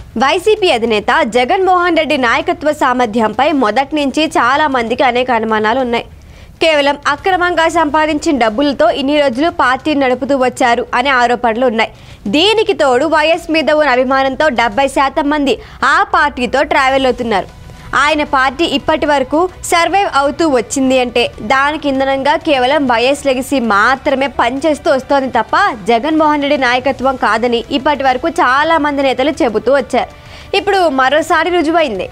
YCP అధినేత జగన్మోహన్ రెడ్డి నాయకత్వ సామర్థ్యంపై మొదటి నుంచి చాలా మందికి అనేక అనుమానాలు ఉన్నాయి కేవలం అక్రమంగా సంపాదించిన డబ్బులతో ఇన్ని రోజులు పార్టీ నడుపుతూ వచ్చారు అనే ఆరోపణలు ఉన్నాయి దీనికి తోడు వైఎస్ మీద ఉన్న అభిమానంతో డెబ్బై శాతం మంది ఆ పార్టీతో ట్రావెల్ అవుతున్నారు ఆయన పార్టీ ఇప్పటి వరకు సర్వైవ్ అవుతూ వచ్చింది అంటే దానికి ఇంధనంగా కేవలం వైఎస్ లెగసీ మాత్రమే పనిచేస్తూ వస్తోంది తప్ప జగన్మోహన్ రెడ్డి నాయకత్వం కాదని ఇప్పటి వరకు చాలా మంది నేతలు చెబుతూ వచ్చారు ఇప్పుడు మరోసారి రుజువైంది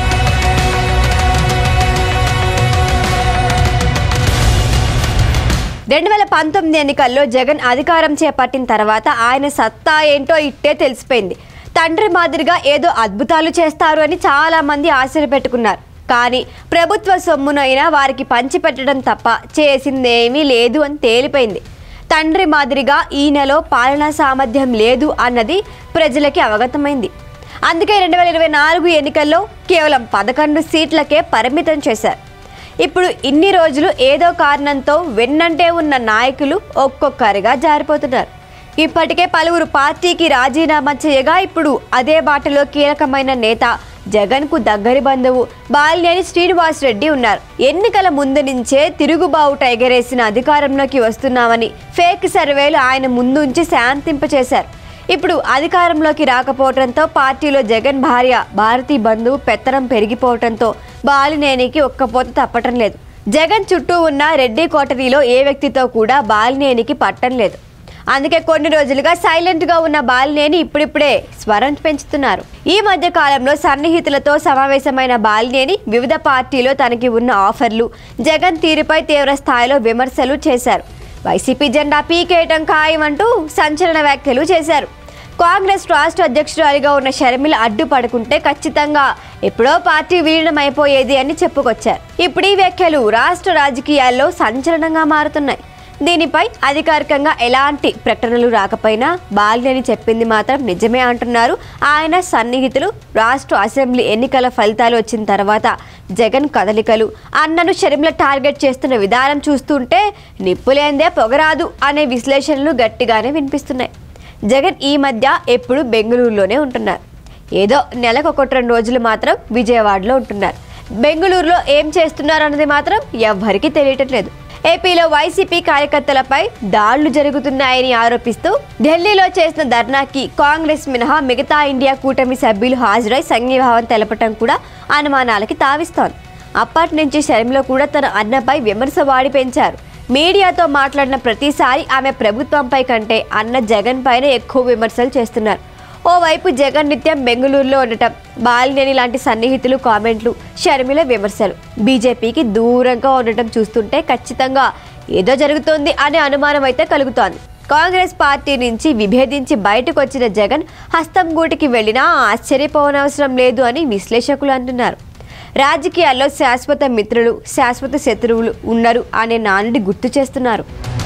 రెండు వేల పంతొమ్మిది ఎన్నికల్లో జగన్ అధికారం చేపట్టిన తర్వాత ఆయన సత్తా ఏంటో ఇట్టే తెలిసిపోయింది తండ్రి మాదిరిగా ఏదో అద్భుతాలు చేస్తారు అని చాలా మంది ఆశలు పెట్టుకున్నారు కానీ ప్రభుత్వ సొమ్మునైనా వారికి పంచిపెట్టడం తప్ప చేసిందేమీ లేదు అని తేలిపోయింది తండ్రి మాదిరిగా ఈయనలో పాలనా సామర్థ్యం లేదు అన్నది ప్రజలకి అవగతమైంది అందుకే రెండు వేల ఇరవై నాలుగు ఎన్నికల్లో కేవలం పదకొండు సీట్లకే పరిమితం చేశారు ఇప్పుడు ఇన్ని రోజులు ఏదో కారణంతో వెన్నంటే ఉన్న నాయకులు ఒక్కొక్కరిగా జారిపోతున్నారు ఇప్పటికే పలువురు పార్టీకి రాజీనామా చేయగా ఇప్పుడు అదే బాటలో కీలకమైన నేత జగన్కు దగ్గరి బంధువు బాలినేని శ్రీనివాస్ రెడ్డి ఉన్నారు ఎన్నికల ముందు నుంచే తిరుగుబావుట ఎగరేసిన అధికారంలోకి వస్తున్నామని ఫేక్ సర్వేలు ఆయన ముందుంచి శాంతింపచేశారు ఇప్పుడు అధికారంలోకి రాకపోవడంతో పార్టీలో జగన్ భార్య భారతీ బంధువు పెత్తనం పెరిగిపోవడంతో బాలినేనికి ఒక్కపోత తప్పటం లేదు జగన్ చుట్టూ ఉన్న రెడ్డి కోటరీలో ఏ వ్యక్తితో కూడా బాలినేనికి పట్టం లేదు అందుకే కొన్ని రోజులుగా సైలెంట్ గా ఉన్న బాలినేని ఇప్పుడిప్పుడే స్వరం పెంచుతున్నారు ఈ మధ్య కాలంలో సన్నిహితులతో సమావేశమైన బాలినేని వివిధ పార్టీలో తనకి ఉన్న ఆఫర్లు జగన్ తీరుపై తీవ్ర స్థాయిలో విమర్శలు చేశారు వైసీపీ జెండా పీకేయటం ఖాయం అంటూ సంచలన వ్యాఖ్యలు చేశారు కాంగ్రెస్ రాష్ట్ర అధ్యక్షురాలిగా ఉన్న షర్మిల అడ్డుపడుకుంటే ఖచ్చితంగా ఎప్పుడో పార్టీ విలీనం అయిపోయేది అని చెప్పుకొచ్చారు ఇప్పుడు ఈ వ్యాఖ్యలు రాష్ట్ర రాజకీయాల్లో సంచలనంగా మారుతున్నాయి దీనిపై అధికారికంగా ఎలాంటి ప్రకటనలు రాకపోయినా బాలినేని చెప్పింది మాత్రం నిజమే అంటున్నారు ఆయన సన్నిహితులు రాష్ట్ర అసెంబ్లీ ఎన్నికల ఫలితాలు వచ్చిన తర్వాత జగన్ కదలికలు అన్నను షర్మిల టార్గెట్ చేస్తున్న విధానం చూస్తుంటే నిప్పులేందే పొగరాదు అనే విశ్లేషణలు గట్టిగానే వినిపిస్తున్నాయి జగన్ ఈ మధ్య ఎప్పుడు బెంగళూరులోనే ఉంటున్నారు ఏదో నెలకు ఒకటి రెండు రోజులు మాత్రం విజయవాడలో ఉంటున్నారు బెంగళూరులో ఏం చేస్తున్నారు అన్నది మాత్రం ఎవ్వరికీ తెలియటం లేదు ఏపీలో వైసీపీ కార్యకర్తలపై దాడులు జరుగుతున్నాయని ఆరోపిస్తూ ఢిల్లీలో చేసిన ధర్నాకి కాంగ్రెస్ మినహా మిగతా ఇండియా కూటమి సభ్యులు హాజరై సంఘీభావం తెలపటం కూడా అనుమానాలకి తావిస్తోంది అప్పటి నుంచి షర్మిల కూడా తన అన్నపై విమర్శ వాడి పెంచారు మీడియాతో మాట్లాడిన ప్రతిసారి ఆమె ప్రభుత్వంపై కంటే అన్న జగన్ పైన ఎక్కువ విమర్శలు చేస్తున్నారు ఓవైపు జగన్ నిత్యం బెంగళూరులో ఉండటం బాలినేని లాంటి సన్నిహితులు కామెంట్లు షర్మిల విమర్శలు బీజేపీకి దూరంగా ఉండటం చూస్తుంటే ఖచ్చితంగా ఏదో జరుగుతోంది అనే అనుమానం అయితే కలుగుతోంది కాంగ్రెస్ పార్టీ నుంచి విభేదించి బయటకు వచ్చిన జగన్ హస్తం గూటికి వెళ్ళినా ఆశ్చర్యపోనవసరం లేదు అని విశ్లేషకులు అంటున్నారు రాజకీయాల్లో శాశ్వత మిత్రులు శాశ్వత శత్రువులు ఉన్నారు అనే నానుడి గుర్తు చేస్తున్నారు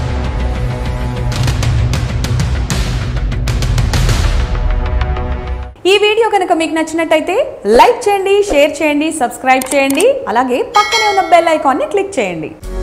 ఈ వీడియో కనుక మీకు నచ్చినట్టయితే లైక్ చేయండి షేర్ చేయండి సబ్స్క్రైబ్ చేయండి అలాగే పక్కనే ఉన్న బెల్ ఐకాన్ని క్లిక్ చేయండి